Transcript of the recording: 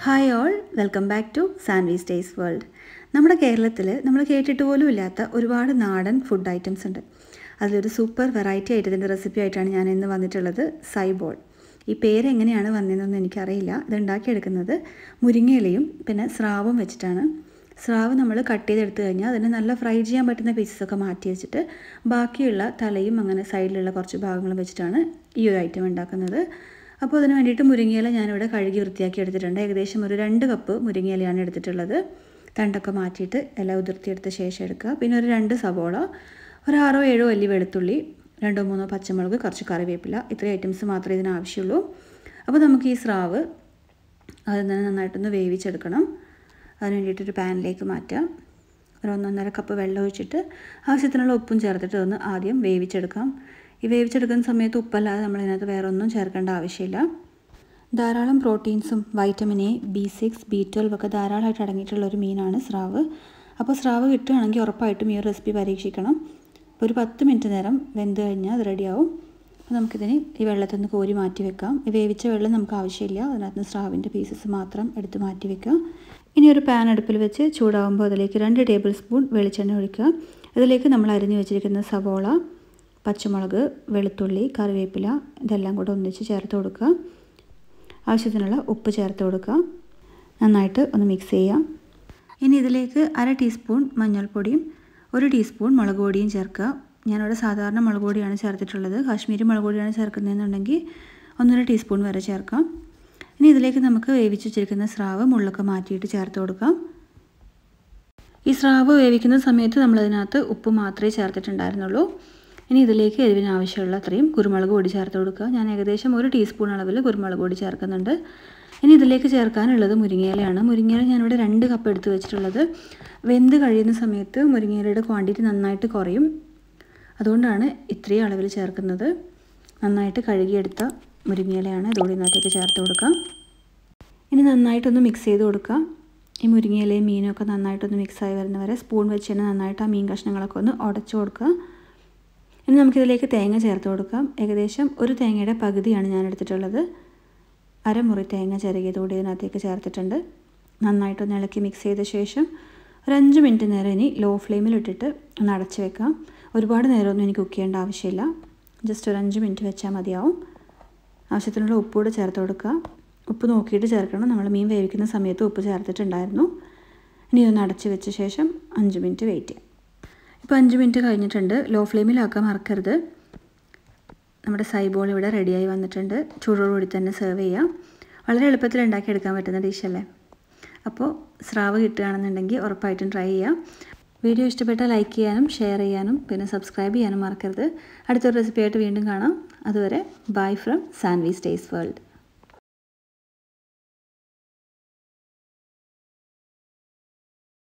hi all welcome back to Sanvi's days world നമ്മുടെ കേരളത്തിൽ നമ്മൾ കേട്ടിട്ട് പോലും ഇല്ലാത്ത ഒരുപാട് നാടൻ ഫുഡ് ഐറ്റംസ് ഉണ്ട് അതിലൊരു സൂപ്പർ വെറൈറ്റി ആയിട്ട് റെസിപ്പി ആയിട്ടാണ് ഞാൻ ഇന്ന് വന്നിട്ടുള്ളത് സൈബോൾ ഈ പേര് എങ്ങനെയാണ് വന്നതെന്നൊന്നും എനിക്കറിയില്ല ഇത് ഉണ്ടാക്കിയെടുക്കുന്നത് മുരിങ്ങയിലയും പിന്നെ സ്രാവും വെച്ചിട്ടാണ് സ്രാവ് നമ്മൾ കട്ട് ചെയ്തെടുത്ത് കഴിഞ്ഞാൽ അതിന് നല്ല ഫ്രൈ ചെയ്യാൻ പറ്റുന്ന പീസസൊക്കെ മാറ്റി വെച്ചിട്ട് ബാക്കിയുള്ള തലയും അങ്ങനെ സൈഡിലുള്ള കുറച്ച് ഭാഗങ്ങളും വെച്ചിട്ടാണ് ഈ ഒരു ഐറ്റം ഉണ്ടാക്കുന്നത് അപ്പോൾ അതിന് വേണ്ടിയിട്ട് മുരിങ്ങയില ഞാനിവിടെ കഴുകി വൃത്തിയാക്കി എടുത്തിട്ടുണ്ട് ഏകദേശം ഒരു രണ്ട് കപ്പ് മുരിങ്ങയിലയാണ് എടുത്തിട്ടുള്ളത് തണ്ടൊക്കെ മാറ്റിയിട്ട് ഇല ഉതിർത്തിയെടുത്ത ശേഷം എടുക്കുക പിന്നെ ഒരു രണ്ട് സവോള ഒരു ആറോ ഏഴോ അല്ലി വെളുത്തുള്ളി രണ്ടോ മൂന്നോ പച്ചമുളക് കുറച്ച് കറിവേപ്പില ഇത്രയും ഐറ്റംസ് മാത്രമേ ഇതിന് ആവശ്യമുള്ളൂ അപ്പോൾ നമുക്ക് ഈ സ്രാവ് അതിൽ നിന്ന് നന്നായിട്ടൊന്ന് വേവിച്ചെടുക്കണം അതിന് വേണ്ടിയിട്ടൊരു പാനിലേക്ക് മാറ്റാം ഒരു ഒന്നൊന്നര കപ്പ് വെള്ളം ഒഴിച്ചിട്ട് ആവശ്യത്തിനുള്ള ഉപ്പും ചേർത്തിട്ട് ഒന്ന് ആദ്യം വേവിച്ചെടുക്കാം ഈ വേവിച്ചെടുക്കുന്ന സമയത്ത് ഉപ്പല്ലാതെ നമ്മളിതിനകത്ത് വേറെ ഒന്നും ചേർക്കേണ്ട ആവശ്യമില്ല ധാരാളം പ്രോട്ടീൻസും vitamin A B six B twelve ഒക്കെ ധാരാളമായിട്ട് അടങ്ങിയിട്ടുള്ള ഒരു മീനാണ് സ്രാവ് അപ്പോൾ സ്രാവ് കിട്ടുകയാണെങ്കിൽ ഉറപ്പായിട്ടും ഈ ഒരു റെസിപ്പി പരീക്ഷിക്കണം അപ്പോൾ ഒരു പത്ത് മിനിറ്റ് നേരം വെന്ത് കഴിഞ്ഞാൽ അത് റെഡിയാവും അപ്പോൾ നമുക്കിതിന് ഈ വെള്ളത്തിൽ നിന്ന് കോരി മാറ്റി വെക്കാം ഈ വേവിച്ച വെള്ളം നമുക്ക് ആവശ്യമില്ല അതിനകത്ത് നിന്ന് സ്രാവിൻ്റെ പീസസ് മാത്രം എടുത്ത് മാറ്റി വെക്കാം ഇനി ഒരു പാൻ അടുപ്പിൽ വെച്ച് ചൂടാകുമ്പോൾ അതിലേക്ക് രണ്ട് ടേബിൾ സ്പൂൺ വെളിച്ചെണ്ണ ഒഴിക്കുക ഇതിലേക്ക് നമ്മൾ അരിഞ്ഞു വെച്ചിരിക്കുന്ന സവോള പച്ചമുളക് വെളുത്തുള്ളി കറിവേപ്പില ഇതെല്ലാം കൂടെ ഒന്നിച്ച് ചേർത്ത് കൊടുക്കുക ആവശ്യത്തിനുള്ള ഉപ്പ് ചേർത്ത് കൊടുക്കുക നന്നായിട്ട് ഒന്ന് മിക്സ് ചെയ്യാം ഇനി ഇതിലേക്ക് അര ടീസ്പൂൺ മഞ്ഞൾപ്പൊടിയും ഒരു ടീസ്പൂൺ മുളക് പൊടിയും ചേർക്കുക ഞാനിവിടെ സാധാരണ മുളക് പൊടിയാണ് ചേർത്തിട്ടുള്ളത് കാശ്മീരി മുളക് പൊടിയാണ് ചേർക്കുന്നതെന്നുണ്ടെങ്കിൽ ഒന്നര ടീസ്പൂൺ വരെ ചേർക്കാം ഇനി ഇതിലേക്ക് നമുക്ക് വേവിച്ച് വെച്ചിരിക്കുന്ന സ്രാവ് മുള്ളൊക്കെ മാറ്റിയിട്ട് ചേർത്ത് കൊടുക്കാം ഈ സ്രാവ് വേവിക്കുന്ന സമയത്ത് നമ്മളതിനകത്ത് ഉപ്പ് മാത്രമേ ചേർത്തിട്ടുണ്ടായിരുന്നുള്ളൂ ഇനി ഇതിലേക്ക് എരിവിന് ആവശ്യമുള്ള അത്രയും കുരുമുളക് പൊടി ചേർത്ത് കൊടുക്കുക ഞാൻ ഏകദേശം ഒരു ടീസ്പൂൺ അളവിൽ കുരുമുളക് പൊടി ചേർക്കുന്നുണ്ട് ഇനി ഇതിലേക്ക് ചേർക്കാനുള്ളത് മുരിങ്ങയിലയാണ് മുരിങ്ങയില ഞാനിവിടെ രണ്ട് കപ്പ് എടുത്ത് വെച്ചിട്ടുള്ളത് വെന്ത് കഴിയുന്ന സമയത്ത് മുരിങ്ങയിലയുടെ ക്വാണ്ടിറ്റി നന്നായിട്ട് കുറയും അതുകൊണ്ടാണ് ഇത്രയും അളവിൽ ചേർക്കുന്നത് നന്നായിട്ട് കഴുകിയെടുത്ത മുരിങ്ങയിലയാണ് ഇതോടെ ഇതിനകത്തേക്ക് ചേർത്ത് കൊടുക്കാം ഇനി നന്നായിട്ടൊന്ന് മിക്സ് ചെയ്ത് കൊടുക്കാം ഈ മുരിങ്ങയിലയും മീനും ഒക്കെ നന്നായിട്ടൊന്ന് മിക്സായി വരുന്നവരെ സ്പൂൺ വെച്ച് തന്നെ നന്നായിട്ട് ആ മീൻ കഷ്ണങ്ങളൊക്കെ ഒന്ന് ഉടച്ചു കൊടുക്കുക ഇനി നമുക്കിതിലേക്ക് തേങ്ങ ചേർത്ത് കൊടുക്കാം ഏകദേശം ഒരു തേങ്ങയുടെ പകുതിയാണ് ഞാൻ എടുത്തിട്ടുള്ളത് അരമുറി തേങ്ങ ചിരകിയതോടെ ഇതിനകത്തേക്ക് ചേർത്തിട്ടുണ്ട് നന്നായിട്ടൊന്ന് ഇളക്കി മിക്സ് ചെയ്ത ശേഷം ഒരു അഞ്ച് മിനിറ്റ് നേരം ഇനി ലോ ഫ്ലെയിമിൽ ഇട്ടിട്ട് ഒന്ന് അടച്ച് വെക്കാം ഒരുപാട് നേരമൊന്നും എനിക്ക് കുക്ക് ചെയ്യേണ്ട ആവശ്യമില്ല ജസ്റ്റ് ഒരു അഞ്ച് മിനിറ്റ് വെച്ചാൽ മതിയാവും ആവശ്യത്തിനുള്ള ഉപ്പ് കൂടെ ചേർത്ത് കൊടുക്കുക ഉപ്പ് നോക്കിയിട്ട് ചേർക്കണം നമ്മൾ മീൻ വേവിക്കുന്ന സമയത്ത് ഉപ്പ് ചേർത്തിട്ടുണ്ടായിരുന്നു ഇനി ഇതൊന്ന് അടച്ച് വെച്ച ശേഷം അഞ്ച് മിനിറ്റ് വെയിറ്റ് ചെയ്യാം ഇപ്പോൾ അഞ്ച് മിനിറ്റ് കഴിഞ്ഞിട്ടുണ്ട് ലോ ഫ്ലെയിമിലാക്കാൻ മറക്കരുത് നമ്മുടെ സൈബോൾ ഇവിടെ റെഡിയായി വന്നിട്ടുണ്ട് ചൂടോടുകൂടി തന്നെ സെർവ് ചെയ്യാം വളരെ എളുപ്പത്തിൽ ഉണ്ടാക്കിയെടുക്കാൻ പറ്റുന്ന ഡിഷല്ലേ അപ്പോൾ സ്രാവ് കിട്ടുകയാണെന്നുണ്ടെങ്കിൽ ഉറപ്പായിട്ടും ട്രൈ ചെയ്യാം വീഡിയോ ഇഷ്ടപ്പെട്ടാൽ ലൈക്ക് ചെയ്യാനും ഷെയർ ചെയ്യാനും പിന്നെ സബ്സ്ക്രൈബ് ചെയ്യാനും മറക്കരുത് അടുത്തൊരു റെസിപ്പി ആയിട്ട് വീണ്ടും കാണാം അതുവരെ bye from Sanvi's days world